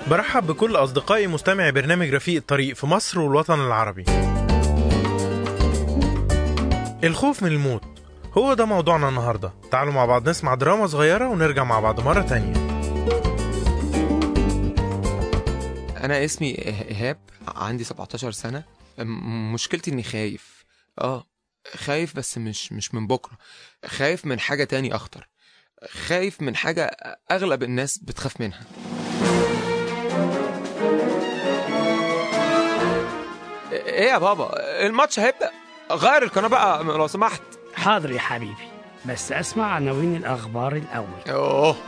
برحب بكل أصدقائي مستمعي برنامج رفيق الطريق في مصر والوطن العربي الخوف من الموت هو ده موضوعنا النهاردة تعالوا مع بعض نسمع دراما صغيرة ونرجع مع بعض مرة تانية انا اسمي إيه- ايهاب عندي 17 سنه م- مشكلتي اني خايف اه خايف بس مش مش من بكره خايف من حاجه تاني اخطر خايف من حاجه اغلب الناس بتخاف منها ايه يا بابا الماتش هيبدا غير القناه بقى لو سمحت حاضر يا حبيبي بس اسمع عناوين الاخبار الاول اوه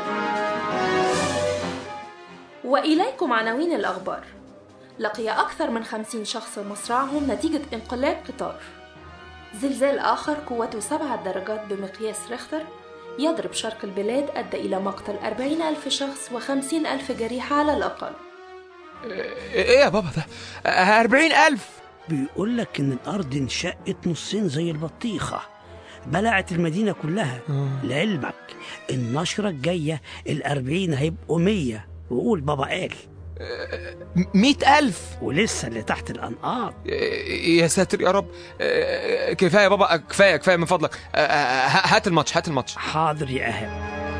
وإليكم عناوين الأخبار لقي أكثر من خمسين شخص مصرعهم نتيجة انقلاب قطار زلزال آخر قوته سبعة درجات بمقياس ريختر يضرب شرق البلاد أدى إلى مقتل أربعين ألف شخص وخمسين ألف جريح على الأقل ايه يا بابا ده 40000 بيقول لك ان الارض انشقت نصين زي البطيخه بلعت المدينه كلها لعلمك النشره الجايه الأربعين هيبقوا مية وقول بابا قال 100000 ولسه اللي تحت الانقاض يا ساتر يا رب آه، كفايه يا بابا كفايه كفايه من فضلك آه، آه، هات الماتش هات الماتش حاضر يا اهب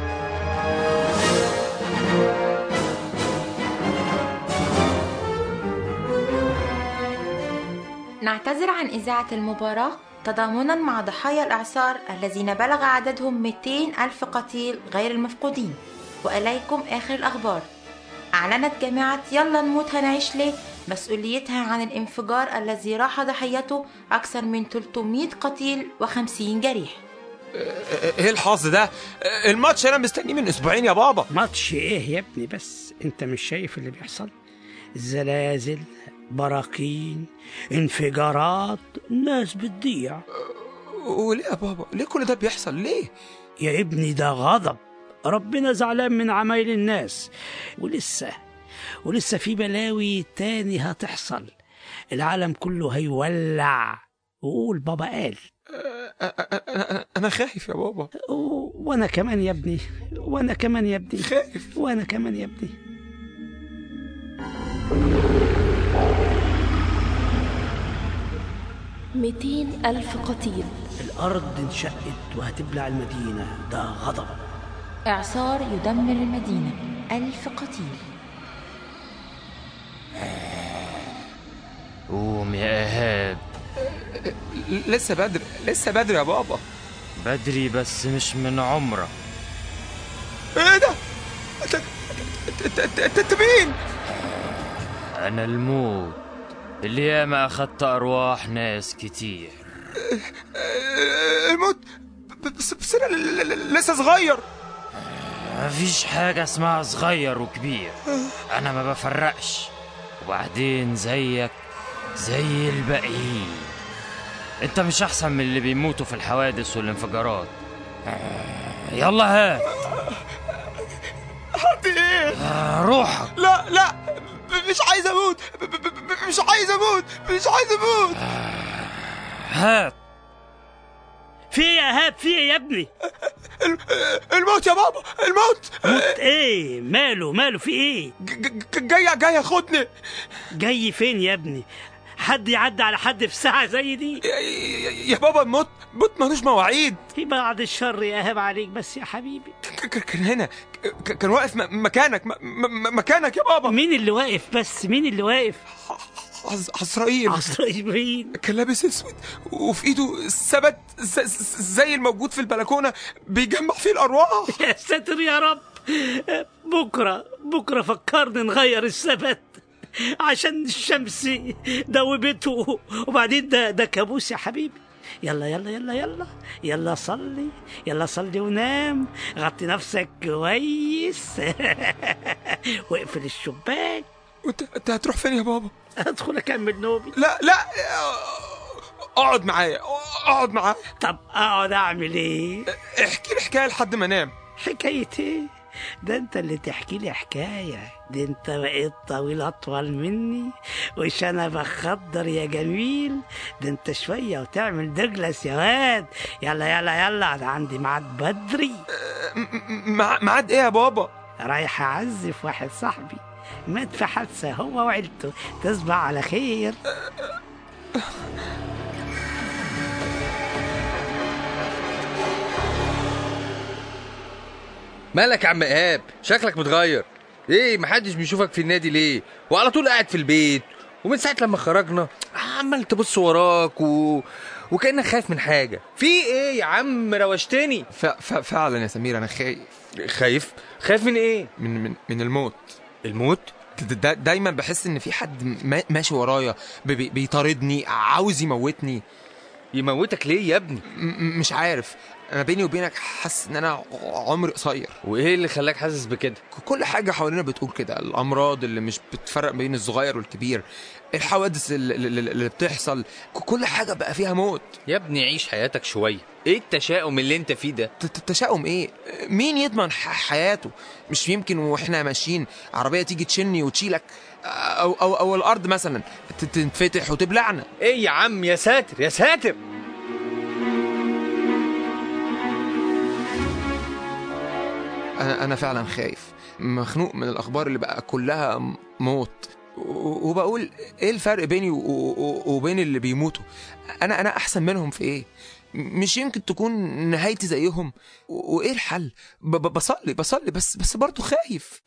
نعتذر عن إذاعة المباراة تضامنا مع ضحايا الإعصار الذين بلغ عددهم 200 ألف قتيل غير المفقودين وإليكم آخر الأخبار أعلنت جامعة يلا نموت هنعيش ليه مسؤوليتها عن الانفجار الذي راح ضحيته أكثر من 300 قتيل و50 جريح ايه الحظ ده آه، الماتش انا مستنيه من اسبوعين يا بابا ماتش ايه يا ابني بس انت مش شايف اللي بيحصل زلازل براكين انفجارات ناس بتضيع وليه يا بابا ليه كل ده بيحصل ليه يا ابني ده غضب ربنا زعلان من عمايل الناس ولسه ولسه في بلاوي تاني هتحصل العالم كله هيولع وقول بابا قال آه، آه، آه، انا خايف يا بابا و- وانا كمان يا ابني وانا كمان يا ابني خايف وانا كمان يا ابني ميتين ألف قتيل الارض انشقت وهتبلع المدينه ده غضب إعصار يدمر المدينة ألف قتيل قوم يا إيهاب لسه بدري لسه بدري يا بابا بدري بس مش من عمرك ايه ده انت انت انت انت انت مين أنا الموت اللي ياما أخدت أرواح ناس كتير آه، الموت بس بس انا ل- ل- ل- لسه صغير مفيش حاجة اسمها صغير وكبير أنا ما بفرقش وبعدين زيك زي الباقيين أنت مش أحسن من اللي بيموتوا في الحوادث والانفجارات يلا هات حد ايه آه، روحك لا لا مش عايز اموت ب- ب- ب- مش عايز اموت مش عايز اموت هات في ايه يا ايهاب في ايه يا ابني ال- الموت يا بابا الموت موت ايه ماله ماله في ايه ج- ج- جاي جاي ياخدني جاي فين يا ابني حد يعدي على حد في ساعة زي دي يا- يا يا بابا الموت موت ملوش مواعيد في بعض الشر يا ايهاب عليك بس يا حبيبي ك- ك- كان هنا ك- كان واقف م- مكانك م- م- مكانك يا بابا مين اللي واقف بس مين اللي واقف عز- عزرائيل عصرين كان لابس اسود وفي ايده ثبت ز- ز- زي الموجود في البلكونه بيجمع فيه الارواح يا ساتر يا رب بكرة بكرة فكرني نغير الثبت عشان الشمس دوبته وبعدين ده ده كابوس يا حبيبي يلا يلا يلا يلا يلا صلي يلا صلي ونام غطي نفسك كويس واقفل الشباك وانت انت هتروح فين يا بابا ادخل اكمل نومي لا لا اقعد معايا اقعد معايا طب اقعد اعمل ايه احكي لي حكايه لحد ما انام حكاية ايه ده انت اللي تحكي لي حكاية ده انت بقيت طويل اطول مني وشنبك خضر يا جميل ده انت شوية وتعمل دجلس يا واد يلا يلا يلا انا عندي ميعاد بدري م- م- مع- ميعاد ايه يا بابا رايح أعزف واحد صاحبي مات في حادثة هو وعيلته تصبح على خير مالك يا عم ايهاب شكلك متغير ايه محدش بيشوفك في النادي ليه وعلى طول قاعد في البيت ومن ساعه لما خرجنا عمال تبص وراك و... وكانك خايف من حاجه في ايه يا عم روشتني ف... ف... فعلا يا سمير انا خايف خايف خايف من ايه من من, من الموت الموت د- دا دايما بحس ان في حد ما- ماشي ورايا بي- بي- بيطاردني عاوز يموتني يموتك ليه يا ابني م- م- مش عارف انا بيني وبينك حاسس ان انا عمري قصير وايه اللي خلاك حاسس بكده ك- كل حاجه حوالينا بتقول كده الامراض اللي مش بتفرق بين الصغير والكبير الحوادث اللي, اللي اللي بتحصل ك- كل حاجه بقى فيها موت يا ابني عيش حياتك شويه ايه التشاؤم اللي انت فيه ده ت- ت- التشاؤم ايه مين يضمن ح- حياته مش يمكن واحنا ماشيين عربيه تيجي تشني وتشيلك او او او الارض مثلا ت- تنفتح وتبلعنا ايه يا عم يا ساتر يا ساتر انا انا فعلا خايف مخنوق من الاخبار اللي بقى كلها م- موت و- وبقول ايه الفرق بيني و- و- وبين اللي بيموتوا انا انا احسن منهم في ايه م- مش يمكن تكون نهايتي زيهم و- وايه الحل ب- ب- بصلي بصلي بس بس برضه خايف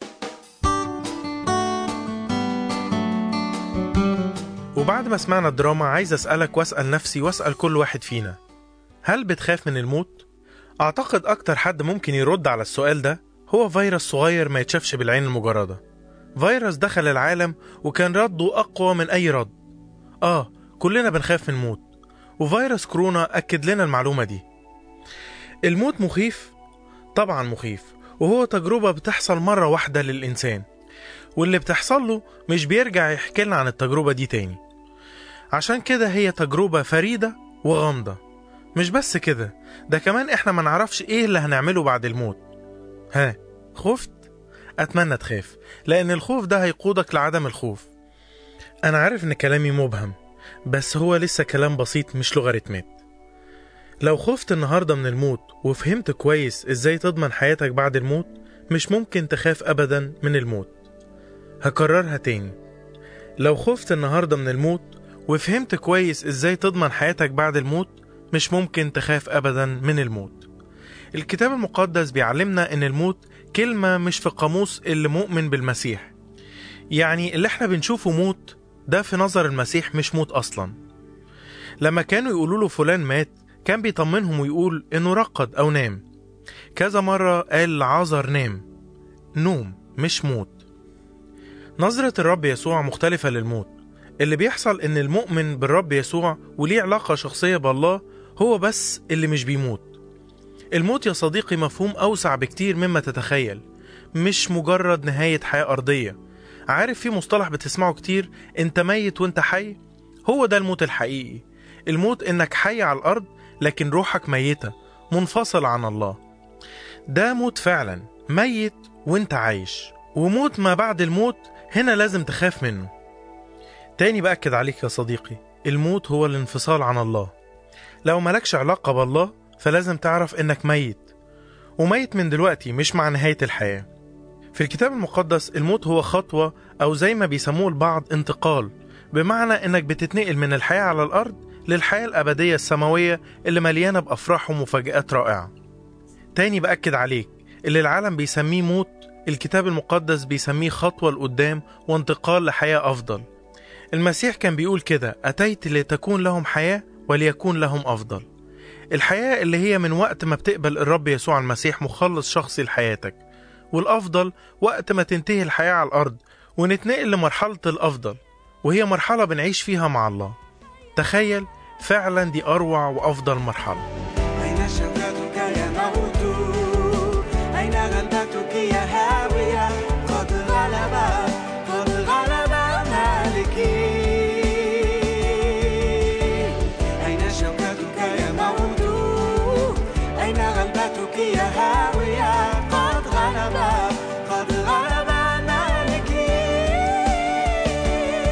وبعد ما سمعنا الدراما عايز أسألك وأسأل نفسي وأسأل كل واحد فينا هل بتخاف من الموت؟ أعتقد أكتر حد ممكن يرد على السؤال ده هو فيروس صغير ما يتشافش بالعين المجردة فيروس دخل العالم وكان رده أقوى من أي رد آه كلنا بنخاف من الموت وفيروس كورونا أكد لنا المعلومة دي الموت مخيف؟ طبعا مخيف وهو تجربة بتحصل مرة واحدة للإنسان واللي بتحصل له مش بيرجع يحكي لنا عن التجربة دي تاني عشان كده هي تجربة فريدة وغامضة مش بس كده ده كمان احنا ما نعرفش ايه اللي هنعمله بعد الموت ها خفت؟ أتمنى تخاف لأن الخوف ده هيقودك لعدم الخوف أنا عارف إن كلامي مبهم بس هو لسه كلام بسيط مش لوغاريتمات لو خفت النهاردة من الموت وفهمت كويس إزاي تضمن حياتك بعد الموت مش ممكن تخاف أبدا من الموت هكررها تاني لو خفت النهاردة من الموت وفهمت كويس ازاي تضمن حياتك بعد الموت مش ممكن تخاف ابدا من الموت الكتاب المقدس بيعلمنا ان الموت كلمة مش في قاموس اللي مؤمن بالمسيح يعني اللي احنا بنشوفه موت ده في نظر المسيح مش موت اصلا لما كانوا يقولوا له فلان مات كان بيطمنهم ويقول انه رقد او نام كذا مرة قال لعازر نام نوم مش موت نظرة الرب يسوع مختلفة للموت اللي بيحصل إن المؤمن بالرب يسوع وليه علاقة شخصية بالله هو بس اللي مش بيموت الموت يا صديقي مفهوم أوسع بكتير مما تتخيل مش مجرد نهاية حياة أرضية عارف في مصطلح بتسمعه كتير انت ميت وانت حي هو ده الموت الحقيقي الموت انك حي على الأرض لكن روحك ميتة منفصل عن الله ده موت فعلا ميت وانت عايش وموت ما بعد الموت هنا لازم تخاف منه تاني بأكد عليك يا صديقي الموت هو الانفصال عن الله لو ملكش علاقة بالله فلازم تعرف انك ميت وميت من دلوقتي مش مع نهاية الحياة في الكتاب المقدس الموت هو خطوة أو زي ما بيسموه البعض انتقال بمعنى انك بتتنقل من الحياة على الأرض للحياة الأبدية السماوية اللي مليانة بأفراح ومفاجآت رائعة تاني بأكد عليك اللي العالم بيسميه موت الكتاب المقدس بيسميه خطوة لقدام وانتقال لحياة أفضل المسيح كان بيقول كده أتيت لتكون لهم حياة وليكون لهم أفضل الحياة اللي هي من وقت ما بتقبل الرب يسوع المسيح مخلص شخصي لحياتك والأفضل وقت ما تنتهي الحياة على الأرض ونتنقل لمرحلة الأفضل وهي مرحلة بنعيش فيها مع الله تخيل فعلا دي أروع وأفضل مرحلة أين شوكتك يا موت أين غلبتك يا هاوية قد غلب قد غلب مالكي أين شوكتك يا موت أين غلبتك يا هاوية قد غلب قد غلب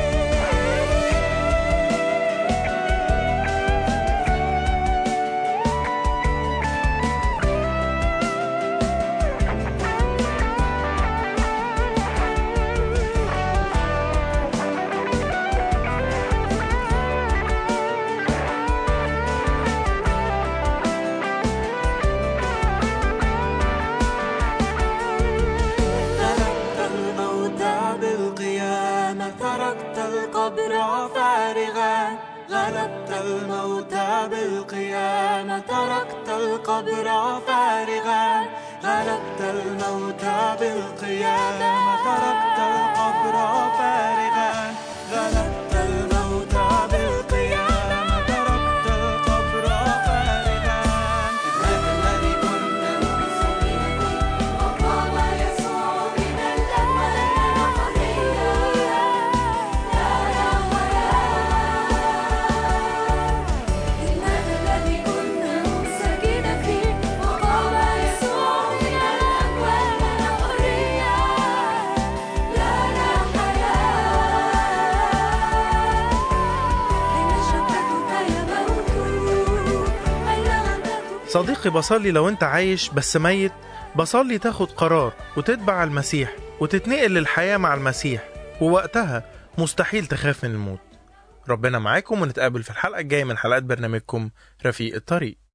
مالكي غلبت الموت بالقيامة تركت القبر فارغا غلبت الموت بالقيامة تركت القبر فارغا غلبت الموت بالقيامة تركت القبر فارغا هذا الذي كنا مستنيره وقام يسوع من الأموات حريا إننا الذي كنا مساكين فيه وقام يسوع من الأموات حريا لنا حياة أين شوكتك يا موت أين غدتك صديقي بصلي لو انت عايش بس ميت بصلي تاخد قرار وتتبع المسيح وتتنقل للحياة مع المسيح ووقتها مستحيل تخاف من الموت ربنا معاكم ونتقابل في الحلقة الجاية من حلقات برنامجكم رفيق الطريق